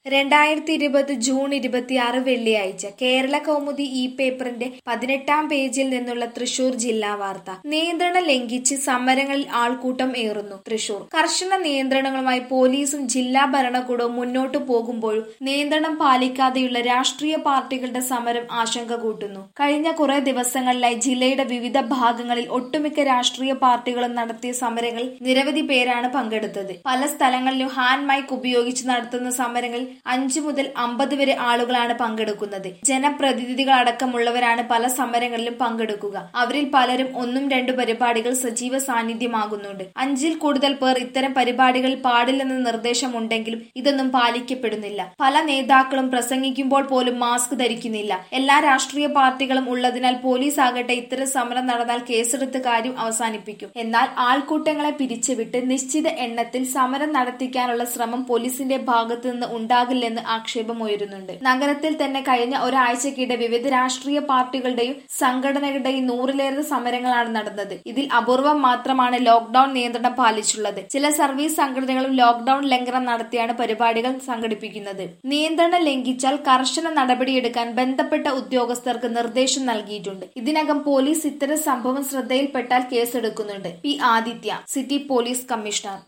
രണ്ടായിരത്തി ഇരുപത് ജൂൺ ഇരുപത്തിയാറ് വെള്ളിയാഴ്ച കേരള കൗമുദി ഈ പേപ്പറിന്റെ പതിനെട്ടാം പേജിൽ നിന്നുള്ള തൃശൂർ ജില്ലാ വാർത്ത നിയന്ത്രണം ലംഘിച്ച് സമരങ്ങളിൽ ആൾക്കൂട്ടം ഏറുന്നു തൃശൂർ കർശന നിയന്ത്രണങ്ങളുമായി പോലീസും ജില്ലാ ഭരണകൂടവും മുന്നോട്ടു പോകുമ്പോഴും നിയന്ത്രണം പാലിക്കാതെയുള്ള രാഷ്ട്രീയ പാർട്ടികളുടെ സമരം ആശങ്ക കൂട്ടുന്നു കഴിഞ്ഞ കുറെ ദിവസങ്ങളിലായി ജില്ലയുടെ വിവിധ ഭാഗങ്ങളിൽ ഒട്ടുമിക്ക രാഷ്ട്രീയ പാർട്ടികളും നടത്തിയ സമരങ്ങളിൽ നിരവധി പേരാണ് പങ്കെടുത്തത് പല സ്ഥലങ്ങളിലും ഹാൻഡ് മൈക്ക് ഉപയോഗിച്ച് നടത്തുന്ന സമരങ്ങളിൽ അഞ്ചു മുതൽ അമ്പത് വരെ ആളുകളാണ് പങ്കെടുക്കുന്നത് ജനപ്രതിനിധികൾ അടക്കമുള്ളവരാണ് പല സമരങ്ങളിലും പങ്കെടുക്കുക അവരിൽ പലരും ഒന്നും രണ്ടു പരിപാടികൾ സജീവ സാന്നിധ്യമാകുന്നുണ്ട് അഞ്ചിൽ കൂടുതൽ പേർ ഇത്തരം പരിപാടികളിൽ പാടില്ലെന്ന നിർദ്ദേശമുണ്ടെങ്കിലും ഇതൊന്നും പാലിക്കപ്പെടുന്നില്ല പല നേതാക്കളും പ്രസംഗിക്കുമ്പോൾ പോലും മാസ്ക് ധരിക്കുന്നില്ല എല്ലാ രാഷ്ട്രീയ പാർട്ടികളും ഉള്ളതിനാൽ പോലീസ് ആകട്ടെ ഇത്തരം സമരം നടന്നാൽ കേസെടുത്ത് കാര്യം അവസാനിപ്പിക്കും എന്നാൽ ആൾക്കൂട്ടങ്ങളെ പിരിച്ചുവിട്ട് നിശ്ചിത എണ്ണത്തിൽ സമരം നടത്തിക്കാനുള്ള ശ്രമം പോലീസിന്റെ ഭാഗത്തു നിന്ന് ഉണ്ടാകില്ലെന്ന് ആക്ഷേപമുയരുന്നുണ്ട് നഗരത്തിൽ തന്നെ കഴിഞ്ഞ ഒരാഴ്ചക്കിടെ വിവിധ രാഷ്ട്രീയ പാർട്ടികളുടെയും സംഘടനകളുടെയും നൂറിലേറെ സമരങ്ങളാണ് നടന്നത് ഇതിൽ അപൂർവം മാത്രമാണ് ലോക്ഡൌൺ നിയന്ത്രണം പാലിച്ചുള്ളത് ചില സർവീസ് സംഘടനകളും ലോക്ഡൌൺ ലംഘനം നടത്തിയാണ് പരിപാടികൾ സംഘടിപ്പിക്കുന്നത് നിയന്ത്രണം ലംഘിച്ചാൽ കർശന നടപടിയെടുക്കാൻ ബന്ധപ്പെട്ട ഉദ്യോഗസ്ഥർക്ക് നിർദ്ദേശം നൽകിയിട്ടുണ്ട് ഇതിനകം പോലീസ് ഇത്തരം സംഭവം ശ്രദ്ധയിൽപ്പെട്ടാൽ കേസെടുക്കുന്നുണ്ട് P Aditya city police commissioner